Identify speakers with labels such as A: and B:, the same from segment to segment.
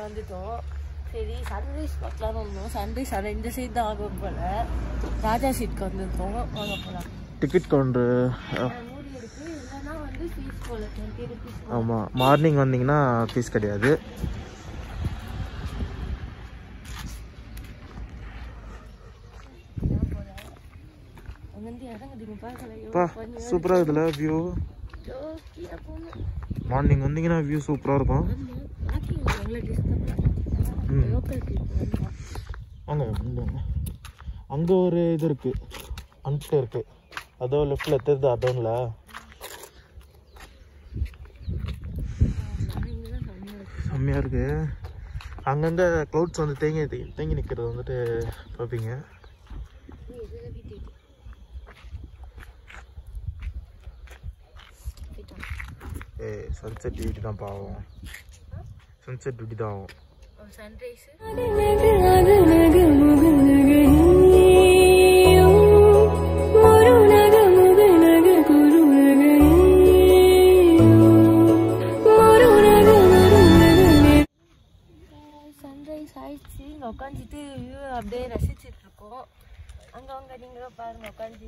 A: வந்துட்டோம் சரி சன்ரைஸ் பார்க்கலாம்னு வந்தோம் சன்ரைஸ் ஆனால் இந்த சைடு தான் ஆகும் போல ராஜா சீட்க்கு வந்திருக்கோம் வாங்க போகலாம்
B: டிக்கெட் கவுண்டரு
A: மூடி இருக்கு இல்லைன்னா வந்து ஃபீஸ் போல டுவெண்ட்டி ருபீஸ்
B: ஆமாம் மார்னிங் வந்தீங்கன்னா ஃபீஸ் கிடையாது
A: அங்கேருந்து இறங்குதுங்க
B: பா
A: பார்க்கல
B: சூப்பராக இருக்குதுல்ல வியூ
A: கீழே போகணும்
B: மார்னிங் வந்தீங்கன்னா வியூ சூப்பராக இருக்கும்
A: வாக்கிங் எங்களை டிஸ்டர்ப்
B: ம்.
A: லோக்கல் பீப்புள்
B: வாங்க இங்க வாங்க அங்கே ஒரு இது இருக்குது அன்ட்டு இருக்குது அதோ லெஃப்டில் தெரியுது அதோன்ல செம்மையாக இருக்குது அங்கங்கே க்ளவுட்ஸ் வந்து தேங்கி தேங்கி நிற்கிறது வந்துட்டு பார்ப்பீங்க ஏ சன்செட் டியூட்டி தான் பாவம் சன்செட் டியூட்டி தான் ஆகும்
A: சன்ரைஸ் சன்ரைஸ் ஆயிடுச்சு இங்கே உட்காந்துட்டு வியூ அப்படியே ரசிச்சிட்டு இருக்கோம் அங்கே அங்கே நீங்கள் பாருங்க உட்காந்து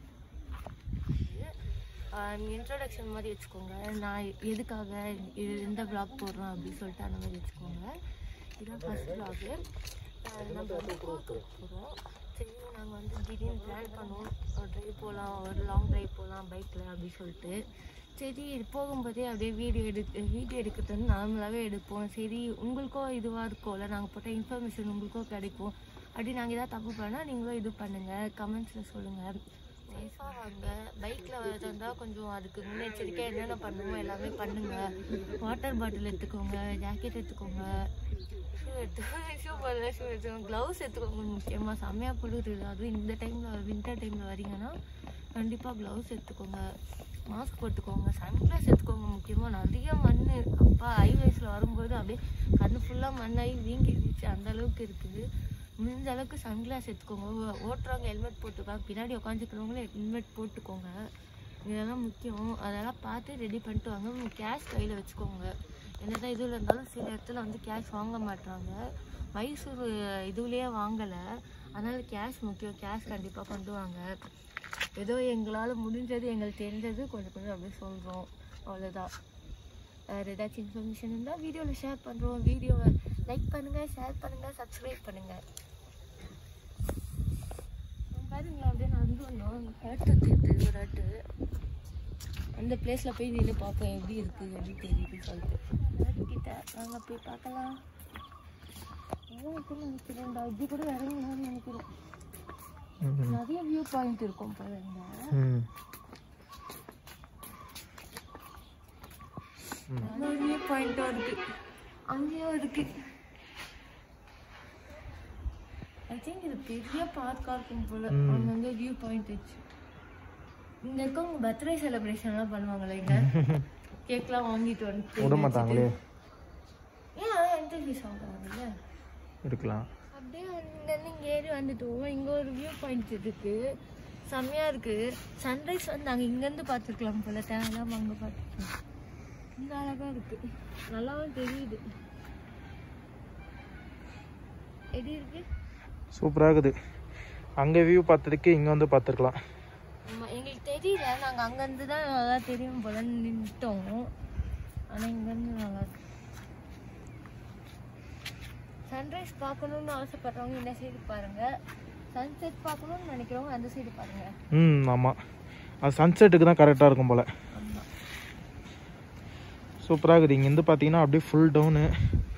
A: இன்ட்ரோடக்ஷன் மாதிரி வச்சுக்கோங்க நான் எதுக்காக இது எந்த ப்ளாக் போடுறோம் அப்படின்னு சொல்லிட்டு அந்த மாதிரி வச்சுக்கோங்க இதுதான் ஃபஸ்ட் ப்ளாகு நம்ம வந்து போகிறோம் சரி நாங்கள் வந்து திடீர்னு பிளான் பண்ணோம் ஒரு ட்ரைவ் போகலாம் ஒரு லாங் ட்ரைவ் போகலாம் பைக்கில் அப்படின்னு சொல்லிட்டு சரி போகும்போதே அப்படியே வீடியோ எடு வீடியோ எடுக்கிறது வந்து நார்மலாகவே எடுப்போம் சரி உங்களுக்கும் இதுவாக இருக்கும்ல நாங்கள் போட்ட இன்ஃபர்மேஷன் உங்களுக்கும் கிடைக்கும் அப்படி நாங்கள் ஏதாவது தப்பு பண்ணால் நீங்களும் இது பண்ணுங்கள் கமெண்ட்ஸில் சொல்லுங்கள் சேஃபாக வாங்க பைக்கில் வரது இருந்தால் கொஞ்சம் அதுக்கு முன்னெச்சரிக்கையாக என்னென்ன பண்ணுமோ எல்லாமே பண்ணுங்கள் வாட்டர் பாட்டில் எடுத்துக்கோங்க ஜாக்கெட் எடுத்துக்கோங்க ஷூ எடுத்துக்கோங்க ஷூ போடல ஷூ எடுத்துக்கோங்க க்ளவுஸ் எடுத்துக்கோங்க முக்கியமாக செம்மையாக குளிருது அதுவும் இந்த டைமில் வின்டர் டைமில் வரீங்கன்னா கண்டிப்பாக க்ளவுஸ் எடுத்துக்கோங்க மாஸ்க் போட்டுக்கோங்க சன்கிளாஸ் எடுத்துக்கோங்க முக்கியமாக நிறைய மண் அப்பா ஹைவேஸில் வரும்போது அப்படியே கண்ணு ஃபுல்லாக மண்ணாகி வீங்கிடுச்சு அந்த அளவுக்கு இருக்குது முடிஞ்ச அளவுக்கு சன்கிளாஸ் எடுத்துக்கோங்க ஓ- ஓட்டுறவங்க ஹெல்மெட் போட்டுக்கோங்க பின்னாடி உட்காந்துக்கிறவங்களும் ஹெல்மெட் போட்டுக்கோங்க இதெல்லாம் முக்கியம் அதெல்லாம் பார்த்து ரெடி பண்ணிட்டு வாங்க கேஷ் கையில் வச்சுக்கோங்க என்னதான் இதுவில் இருந்தாலும் சில இடத்துல வந்து கேஷ் வாங்க மாட்றாங்க மைசூர் இதுலேயே வாங்கலை அதனால கேஷ் முக்கியம் கேஷ் கண்டிப்பாக கொண்டு வாங்க ஏதோ எங்களால் முடிஞ்சது எங்களுக்கு தெரிஞ்சது கொஞ்சம் கொஞ்சம் அப்படியே சொல்கிறோம் அவ்வளோதான் வேறு ஏதாச்சும் இன்ஃபர்மேஷன் இருந்தால் வீடியோவில் ஷேர் பண்ணுறோம் வீடியோவை லைக் பண்ணுங்கள் ஷேர் பண்ணுங்கள் சப்ஸ்கிரைப் பண்ணுங்கள் பாருங்களா அப்படியே நடந்து வந்தோம் அங்கே ஹர்ட் வச்சுட்டு ஒரு ஹர்ட்டு அந்த பிளேஸில் போய் நின்று பார்ப்போம் எப்படி இருக்குது எப்படி தெரியுதுன்னு சொல்லிட்டு ஹர்ட் கிட்ட நாங்கள் போய் பார்க்கலாம் இறங்குன்னு நினைக்கிறேன்டா இப்படி கூட இறங்கலாம்னு நினைக்கிறேன் நிறைய வியூ பாயிண்ட் இருக்கும் பாருங்க
B: ம்
A: ஒரு வியூ பாயிண்ட்டும் இருக்கு அங்கேயும் இருக்கு ஐ திங்க் இது பெரிய பார்க்காக இருக்கும் போல அங்கங்க வியூ பாயிண்ட் வச்சு இங்க இருக்கவங்க பர்த்டே செலிப்ரேஷன்லாம் பண்ணுவாங்களே இங்க கேக்லாம் வாங்கிட்டு வந்து
B: விட மாட்டாங்களே
A: ஏன் என்ட்ரி ஃபீஸ் வாங்குறாங்கல்ல
B: இருக்கலாம்
A: அப்படியே அங்கேருந்து இங்கே ஏறி வந்துட்டோம் இங்கே ஒரு வியூ பாயிண்ட் இருக்கு செம்மையா இருக்கு சன்ரைஸ் வந்து நாங்கள் இங்கேருந்து பார்த்துருக்கலாம் போல தேவையில்லாம அங்கே பார்த்துருக்கோம் இங்கே அழகா இருக்கு நல்லாவும் தெரியுது எப்படி இருக்கு
B: சூப்பராக இருக்குது அங்கே வியூ பார்த்ததுக்கு இங்கே வந்து பார்த்துருக்கலாம்
A: ஆமா, எங்களுக்கு தெரியல நாங்கள் அங்கேருந்து தான் நல்லா தெரியும் போல நின்ட்டோம் ஆனால் இங்கேருந்து நல்லா இருக்கு சன்ரைஸ் பார்க்கணும்னு ஆசைப்படுறவங்க இந்த சைடு பாருங்க சன்செட் பார்க்கணும்னு நினைக்கிறவங்க அந்த சைடு பாருங்க
B: ம் ஆமாம் அது சன்செட்டுக்கு தான் கரெக்டாக இருக்கும் போல்
A: ஆமா
B: சூப்பராக இருக்குது இங்கேருந்து பார்த்தீங்கன்னா அப்படியே ஃபுல் டவுனு